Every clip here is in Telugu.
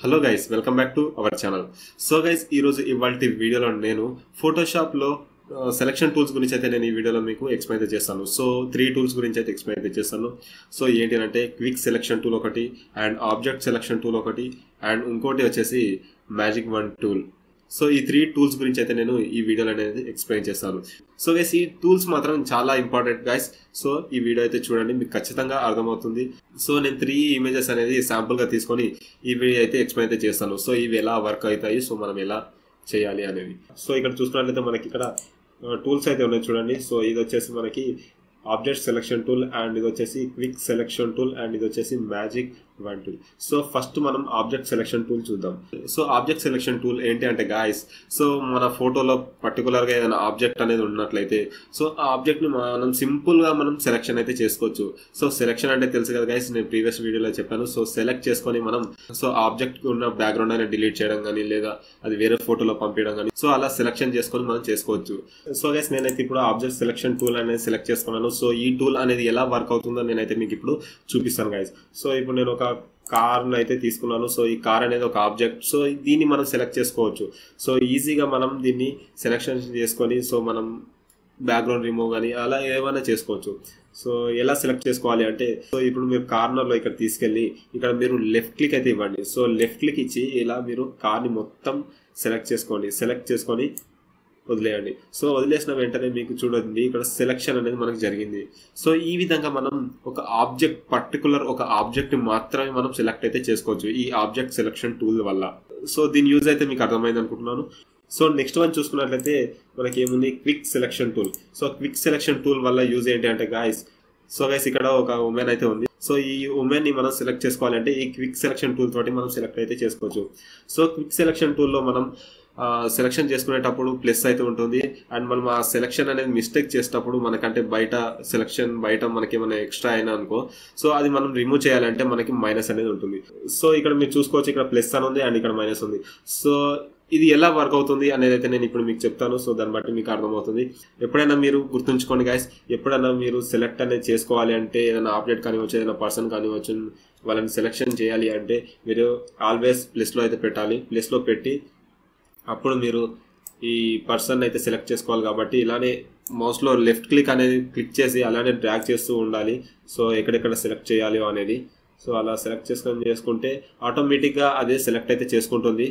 hello guys welcome back to our channel so guys ఈరోజు ఇవాళ వీడియోలో నేను ఫోటోషాప్లో సెలక్షన్ టూల్స్ గురించి అయితే నేను ఈ వీడియోలో మీకు ఎక్స్ప్లెయిన్ అయితే చేస్తాను సో త్రీ టూల్స్ గురించి అయితే ఎక్స్ప్లెయిన్ అయితే చేస్తాను సో ఏంటి అంటే క్విక్ సెలక్షన్ టూల్ ఒకటి అండ్ ఆబ్జెక్ట్ సెలక్షన్ టూల్ ఒకటి అండ్ ఇంకోటి వచ్చేసి మ్యాజిక్ వన్ టూల్ సో ఈ త్రీ టూల్స్ గురించి అయితే నేను ఈ వీడియోలో అనేది ఎక్స్ప్లెయిన్ చేస్తాను సో గైస్ ఈ టూల్స్ మాత్రం చాలా ఇంపార్టెంట్ గైస్ సో ఈ వీడియో అయితే చూడండి మీకు ఖచ్చితంగా అర్థమవుతుంది సో నేను త్రీ ఇమేజెస్ అనేది sample గా తీసుకొని ఈ వీడియో అయితే ఎక్స్ప్లెయిన్ అయితే చేస్తాను సో ఇవి ఎలా వర్క్ అవుతాయి సో మనం ఎలా చేయాలి అనేది సో ఇక్కడ చూసుకున్నట్లయితే మనకి ఇక్కడ టూల్స్ అయితే ఉన్నాయి చూడండి సో ఇది వచ్చేసి మనకి ఆబ్జెక్ట్ సెలెక్షన్ టూల్ అండ్ ఇది వచ్చేసి క్విక్ సెలెక్షన్ టూల్ అండ్ ఇది వచ్చేసి magic wand tool so first మనం ఆబ్జెక్ట్ సెలెక్షన్ టూల్ చూద్దాం సో ఆబ్జెక్ట్ సెలెక్షన్ టూల్ ఏంటి అంటే గాయస్ సో మన ఫోటోలో పర్టికులర్గా ఏదైనా ఆబ్జెక్ట్ అనేది ఉన్నట్లయితే సో ఆ ఆబ్జెక్ట్ని మనం సింపుల్గా మనం సెలెక్షన్ అయితే చేసుకోవచ్చు సో సెలెక్షన్ అంటే తెలుసు కదా గైస్ నేను ప్రీవియస్ వీడియోలో చెప్పాను సో సెలెక్ట్ చేసుకొని మనం సో ఆబ్జెక్ట్ ఉన్న బ్యాక్గ్రౌండ్ అనేది డిలీట్ చేయడం కానీ లేదా అది వేరే ఫోటోలో పంపించడం కానీ సో అలా సెలెక్షన్ చేసుకొని మనం చేసుకోవచ్చు సో గైస్ నేనైతే ఇప్పుడు ఆబ్జెక్ట్ సెలెక్షన్ టూల్ అనేది సెలెక్ట్ చేసుకున్నాను సో ఈ టూల్ అనేది ఎలా వర్క్ అవుతుందో నేనైతే మీకు ఇప్పుడు చూపిస్తాను గైస్ సో ఇప్పుడు నేను ఒక కార్ అయితే తీసుకున్నాను సో ఈ కార్ అనేది ఒక ఆబ్జెక్ట్ సో దీన్ని మనం సెలెక్ట్ చేసుకోవచ్చు సో ఈజీగా మనం దీన్ని సెలెక్షన్ చేసుకొని సో మనం బ్యాక్గ్రౌండ్ రిమూవ్ కానీ అలా ఏమైనా చేసుకోవచ్చు సో ఎలా సెలెక్ట్ చేసుకోవాలి అంటే సో ఇప్పుడు మీరు కార్నర్లో ఇక్కడ తీసుకెళ్ళి ఇక్కడ మీరు లెఫ్ట్ క్లిక్ అయితే ఇవ్వండి సో లెఫ్ట్ క్లిక్ ఇచ్చి ఇలా మీరు కార్ని మొత్తం సెలెక్ట్ చేసుకోండి సెలెక్ట్ చేసుకొని వదిలేయండి సో వదిలేసిన వెంటనే మీకు చూడండి ఇక్కడ సెలెక్షన్ అనేది మనకు జరిగింది సో ఈ విధంగా మనం ఒక ఆబ్జెక్ట్ పర్టికులర్ ఒక ఆబ్జెక్ట్ మాత్రమే మనం సెలెక్ట్ అయితే చేసుకోవచ్చు ఈ ఆబ్జెక్ట్ సెలెక్షన్ టూల్ వల్ల సో దీని యూజ్ అయితే మీకు అర్థమైంది అనుకుంటున్నాను సో నెక్స్ట్ వన్ చూసుకున్నట్లయితే మనకి ఏముంది quick selection tool so quick selection tool వల్ల యూజ్ ఏంటి అంటే గాయస్ సో గైస్ ఇక్కడ ఒక ఉమెన్ అయితే ఉంది సో ఈ ఉమెన్ ని మనం సెలెక్ట్ చేసుకోవాలంటే ఈ క్విక్ సెలెక్షన్ టూల్ తోటి మనం సెలెక్ట్ అయితే చేసుకోవచ్చు సో క్విక్ సెలెక్షన్ టూల్లో మనం సెలెక్షన్ చేసుకునేటప్పుడు ప్లస్ అయితే ఉంటుంది అండ్ మనం ఆ సెలెక్షన్ అనేది మిస్టేక్ చేసేటప్పుడు మనకంటే బయట సెలెక్షన్ బయట మనకి ఏమైనా ఎక్స్ట్రా అయినా అనుకో సో అది మనం రిమూవ్ చేయాలంటే మనకి మైనస్ అనేది ఉంటుంది సో ఇక్కడ మీరు చూసుకోవచ్చు ఇక్కడ ప్లస్ అని ఉంది అండ్ ఇక్కడ మైనస్ ఉంది సో ఇది ఎలా వర్క్ అవుతుంది అనేది అయితే నేను ఇప్పుడు మీకు చెప్తాను సో దాన్ని బట్టి మీకు అర్థమవుతుంది ఎప్పుడైనా మీరు గుర్తుంచుకోండి గాయస్ ఎప్పుడైనా మీరు సెలెక్ట్ అనేది చేసుకోవాలి అంటే ఏదైనా ఆబ్జెక్ట్ కానివచ్చు ఏదైనా పర్సన్ కానివచ్చు వాళ్ళని సెలెక్షన్ చేయాలి అంటే మీరు ఆల్వేస్ ప్లేస్లో అయితే పెట్టాలి ప్లేస్లో పెట్టి అప్పుడు మీరు ఈ పర్సన్ అయితే సెలెక్ట్ చేసుకోవాలి కాబట్టి ఇలానే మౌస్లో లెఫ్ట్ క్లిక్ అనేది క్లిక్ చేసి అలానే డ్రాగ్ చేస్తూ ఉండాలి సో ఎక్కడెక్కడ సెలెక్ట్ చేయాలి అనేది సో అలా సెలెక్ట్ చేసుకొని చేసుకుంటే ఆటోమేటిక్గా అదే సెలెక్ట్ అయితే చేసుకుంటుంది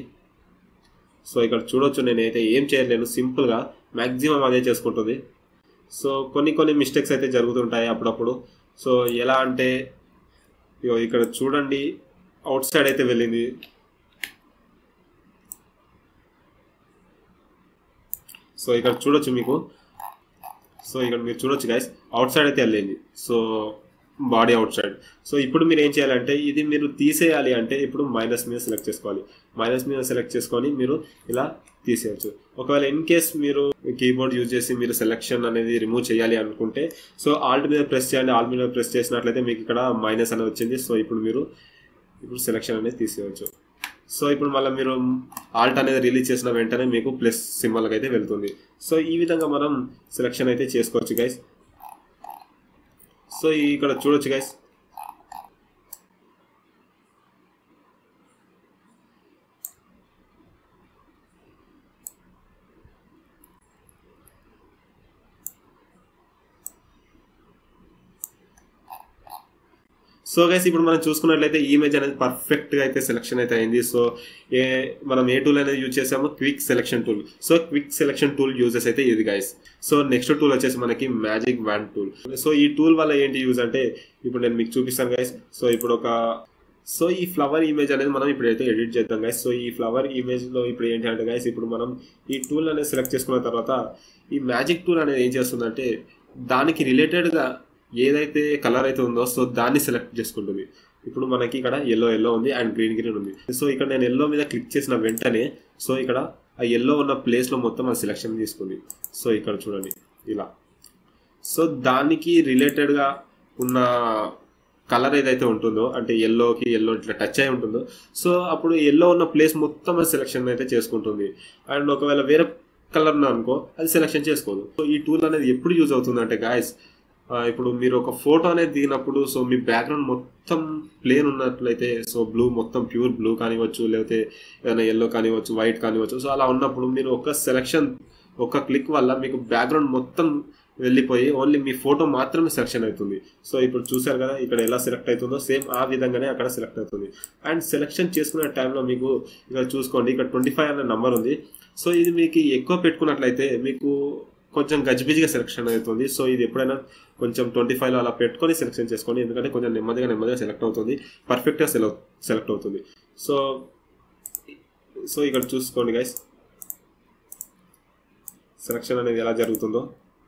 సో ఇక్కడ చూడొచ్చు నేనైతే ఏం చేయలేను సింపుల్గా మ్యాక్సిమం అదే చేసుకుంటుంది సో కొన్ని కొన్ని మిస్టేక్స్ అయితే జరుగుతుంటాయి అప్పుడప్పుడు సో ఎలా అంటే ఇగో ఇక్కడ చూడండి అవుట్ సైడ్ అయితే వెళ్ళింది సో ఇక్కడ చూడొచ్చు మీకు సో ఇక్కడ మీరు చూడొచ్చు గైస్ అవుట్ సైడ్ అయితే వెళ్ళింది so body outside so ఇప్పుడు మీరు ఏం చేయాలంటే ఇది మీరు తీసేయాలి అంటే ఇప్పుడు మైనస్ మీద సెలెక్ట్ చేసుకోవాలి మైనస్ మీద సెలెక్ట్ చేసుకొని మీరు ఇలా తీసేయచ్చు ఒకవేళ ఇన్ కేస్ మీరు కీబోర్డ్ యూజ్ చేసి మీరు సెలెక్షన్ అనేది రిమూవ్ చేయాలి అనుకుంటే సో ఆల్ట్ మీద ప్రెస్ చేయండి ఆల్ట్ మీద ప్రెస్ చేసినట్లయితే మీకు ఇక్కడ మైనస్ అనేది వచ్చింది సో ఇప్పుడు మీరు ఇప్పుడు సెలెక్షన్ అనేది తీసేయచ్చు సో ఇప్పుడు మళ్ళీ మీరు ఆల్ట్ అనేది రిలీజ్ చేసిన వెంటనే మీకు ప్లస్ సింబల్కి అయితే వెళ్తుంది సో ఈ విధంగా మనం సెలెక్షన్ అయితే చేసుకోవచ్చు గైస్ సో ఇక్కడ చూడొచ్చు గైస్ సో గైస్ ఇప్పుడు మనం చూసుకున్నట్లయితే ఈ ఇమేజ్ అనేది పర్ఫెక్ట్ గా అయితే సెలెక్షన్ అయితే అయింది సో ఏ మనం ఏ టూల్ అనేది యూజ్ చేసామో quick selection tool so quick selection tool uses అయితే ఇది గైస్ సో నెక్స్ట్ టూల్ వచ్చేసి మనకి మ్యాజిక్ వ్యాన్ టూల్ సో ఈ టూల్ వల్ల ఏంటి యూజ్ అంటే ఇప్పుడు నేను మీకు చూపిస్తాను గైస్ సో ఇప్పుడు ఒక సో ఈ ఫ్లవర్ ఇమేజ్ అనేది మనం ఇప్పుడు అయితే ఎడిట్ చేద్దాం గైస్ సో ఈ ఫ్లవర్ ఇమేజ్ లో ఇప్పుడు ఏంటి అంటే గైస్ ఇప్పుడు మనం ఈ టూల్ అనేది సెలెక్ట్ చేసుకున్న తర్వాత ఈ మ్యాజిక్ టూల్ అనేది ఏం చేస్తుందంటే దానికి రిలేటెడ్గా ఏదైతే కలర్ అయితే ఉందో సో దాన్ని సెలెక్ట్ చేసుకుంటుంది ఇప్పుడు మనకి ఇక్కడ ఎల్లో ఎల్లో ఉంది అండ్ గ్రీన్ గ్రీన్ ఉంది సో ఇక్కడ నేను ఎల్లో మీద క్లిక్ చేసిన వెంటనే సో ఇక్కడ ఆ ఎల్లో ఉన్న ప్లేస్లో మొత్తం ఆ సెలెక్షన్ తీసుకుంది సో ఇక్కడ చూడండి ఇలా సో దానికి రిలేటెడ్గా ఉన్న కలర్ ఏదైతే ఉంటుందో అంటే ఎల్లోకి ఎల్లో ఇట్లా టచ్ అయి ఉంటుందో సో అప్పుడు ఎల్లో ఉన్న ప్లేస్ మొత్తం సెలెక్షన్ అయితే చేసుకుంటుంది అండ్ ఒకవేళ వేరే కలర్ అనుకో అది సెలెక్షన్ చేసుకోదు సో ఈ టూల్ అనేది ఎప్పుడు యూజ్ అవుతుంది అంటే గాయస్ ఆ, ఇప్పుడు మీరు ఒక ఫోటో అనేది దిగినప్పుడు సో మీ బ్యాక్గ్రౌండ్ మొత్తం ప్లేన్ ఉన్నట్లయితే సో బ్లూ మొత్తం ప్యూర్ బ్లూ కానివ్వచ్చు లేకపోతే ఏదైనా ఎల్లో కానివ్వచ్చు వైట్ కానివ్వచ్చు సో అలా ఉన్నప్పుడు మీరు ఒక సెలెక్షన్ ఒక క్లిక్ వల్ల మీకు బ్యాక్గ్రౌండ్ మొత్తం వెళ్ళిపోయి ఓన్లీ మీ ఫోటో మాత్రమే సెలెక్షన్ అవుతుంది సో ఇప్పుడు చూసారు కదా ఇక్కడ ఎలా సెలెక్ట్ అవుతుందో సేమ్ ఆ విధంగానే అక్కడ సెలెక్ట్ అవుతుంది అండ్ సెలెక్షన్ చేసుకునే టైంలో మీకు ఇక్కడ చూసుకోండి ఇక్కడ ట్వంటీ ఫైవ్ అనే నెంబర్ ఉంది సో ఇది మీకు ఎక్కువ పెట్టుకున్నట్లయితే మీకు కొంచెం గజిబిజిగా సెలెక్షన్ అవుతుంది సో ఇది ఎప్పుడైనా కొంచెం ట్వంటీ ఫైవ్లో అలా పెట్టుకొని సెలెక్షన్ చేసుకోండి ఎందుకంటే కొంచెం నెమ్మదిగా నెమ్మదిగా సెలెక్ట్ అవుతుంది పర్ఫెక్ట్గా సెలెక్ట్ సెలెక్ట్ అవుతుంది సో సో ఇక్కడ చూసుకోండి గైస్ సెలెక్షన్ అనేది ఎలా జరుగుతుందో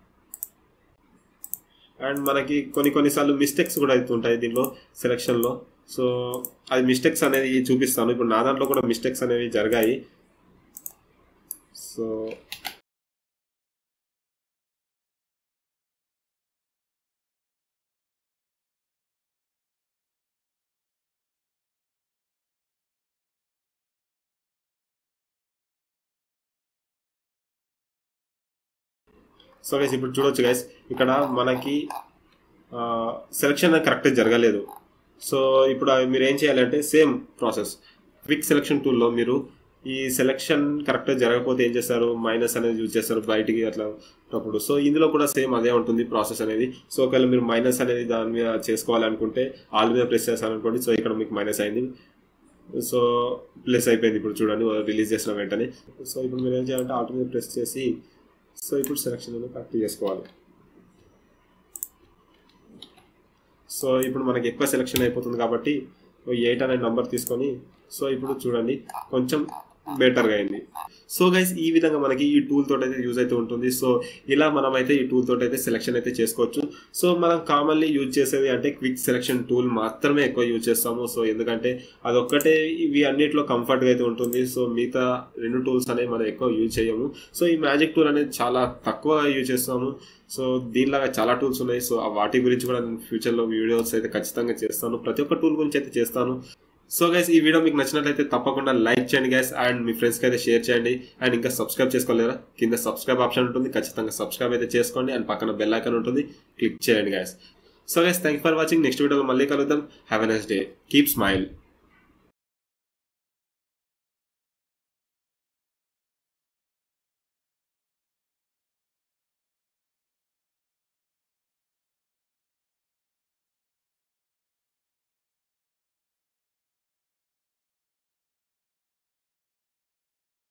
అండ్ మనకి కొన్ని కొన్నిసార్లు మిస్టేక్స్ కూడా అవుతుంటాయి దీనిలో సెలెక్షన్లో సో అది మిస్టేక్స్ అనేది చూపిస్తాను ఇప్పుడు నా దాంట్లో కూడా మిస్టేక్స్ అనేవి జరిగాయి సో సో గైస్ ఇప్పుడు చూడొచ్చు గైస్ ఇక్కడ మనకి సెలెక్షన్ కరెక్ట్గా జరగలేదు సో ఇప్పుడు అవి మీరు ఏం చేయాలంటే సేమ్ ప్రాసెస్ క్విక్ సెలెక్షన్ టూల్లో మీరు ఈ సెలెక్షన్ కరెక్ట్గా జరగకపోతే ఏం చేస్తారు మైనస్ అనేది యూజ్ చేస్తారు బయటికి అట్లా అప్పుడు సో ఇందులో కూడా సేమ్ అదే ఉంటుంది ప్రాసెస్ అనేది సో ఒకవేళ మీరు మైనస్ అనేది దాని మీద చేసుకోవాలనుకుంటే ఆల్ మీద ప్రెస్ చేస్తారనుకోండి సో ఇక్కడ మీకు మైనస్ అయింది సో ప్లస్ అయిపోయింది ఇప్పుడు చూడండి రిలీజ్ చేసిన వెంటనే సో ఇప్పుడు మీరు ఏం చేయాలంటే ఆల్ట్ మీద ప్రెస్ చేసి సో ఇప్పుడు సెలెక్షన్ అనేది కరెక్ట్ చేసుకోవాలి సో ఇప్పుడు మనకి ఎక్కువ సెలెక్షన్ అయిపోతుంది కాబట్టి ఎయిట్ అనే నెంబర్ తీసుకొని సో ఇప్పుడు చూడండి కొంచెం బెటర్గా అయింది సో గైస్ ఈ విధంగా మనకి ఈ టూల్ తోటి అయితే యూజ్ అయితే ఉంటుంది సో ఇలా మనం అయితే ఈ టూల్ తోటి అయితే సెలెక్షన్ అయితే చేసుకోవచ్చు సో మనం కామన్లీ యూజ్ చేసేది అంటే క్విక్ సెలెక్షన్ టూల్ మాత్రమే ఎక్కువ యూజ్ చేస్తాము సో ఎందుకంటే అదొక్కటే ఇవి అన్నిట్లో కంఫర్ట్గా అయితే ఉంటుంది సో మిగతా రెండు టూల్స్ అనేవి మనం ఎక్కువ యూజ్ చేయము సో ఈ మ్యాజిక్ టూల్ అనేది చాలా తక్కువ యూజ్ చేస్తాము సో దీనిలాగా చాలా టూల్స్ ఉన్నాయి సో ఆ వాటి గురించి కూడా నేను ఫ్యూచర్లో వీడియోస్ అయితే ఖచ్చితంగా చేస్తాను ప్రతి ఒక్క టూల్ గురించి అయితే చేస్తాను సో గైస్ ఈ వీడియో మీకు నచ్చినట్లయితే తప్పకుండా లైక్ చేయండి గైస్ అండ్ మీ ఫ్రెండ్స్కి అయితే షేర్ చేయండి అండ్ ఇంకా సబ్స్క్రైబ్ చేసుకోలేరా కింద సబ్స్క్రైబ్ ఆప్షన్ ఉంటుంది ఖచ్చితంగా సబ్స్క్రైబ్ అయితే చేసుకోండి అండ్ పక్కన బెల్ ఐకాన్ ఉంటుంది క్లిక్ చేయండి guys so guys thank for watching next వీడియోలో మళ్ళీ కలుద్దాం have a next day keep smile